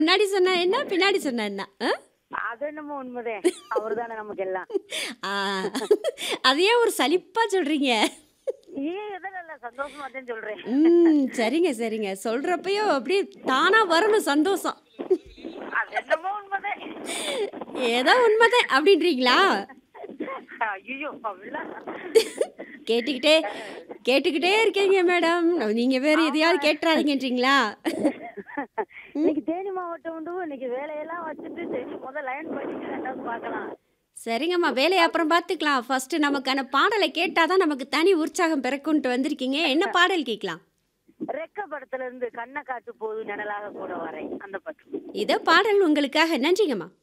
முன்னாடி சொன்னா என்ன பின்னாடி சொன்னா என்ன ஆ? அது என்னமோ உண்மைதான் அவர்தானே நமக்கு எல்லாம் ஆ, அதையே ஒரு சலிப்பா சொல்றீங்க ஏன் எதில் இல்ல சந்தோஷமா தான் சொல்றேன் ம் சரிங்க சரிங்க சொல்றப்பயோ அப்படியே தானா வரணும் சந்தோஷம் அது என்னமோ உண்மைதான் ஏதோ உண்மைதான் அப்படின்றீங்களா ஐயோ அப்படிலாம் கேட்டுக்கிட்டே கேட்டுக்கிட்டே இருக்கீங்க மேடம் நீங்க வேற எதையாவது கேட்டுறாதீங்கன்றீங்களா இன்னைக்கு தேனி மாவட்டம் வந்து இன்னைக்கு வேலையெல்லாம் வச்சுட்டு சரி முதல் லைன் பண்ணிட்டு ரெண்டாவது பார்க்கலாம் சரிங்கம்மா வேலையை அப்புறம் பார்த்துக்கலாம் ஃபர்ஸ்ட் நமக்கான பாடலை கேட்டாதான் நமக்கு தனி உற்சாகம் பிறக்குன்ட்டு வந்திருக்கீங்க என்ன பாடல் கேட்கலாம் ரெக்க படத்துல இருந்து கண்ணை காத்து போது நிழலாக கூட வரேன் அந்த படம் இதோ பாடல் உங்களுக்காக நன்றிங்கம்மா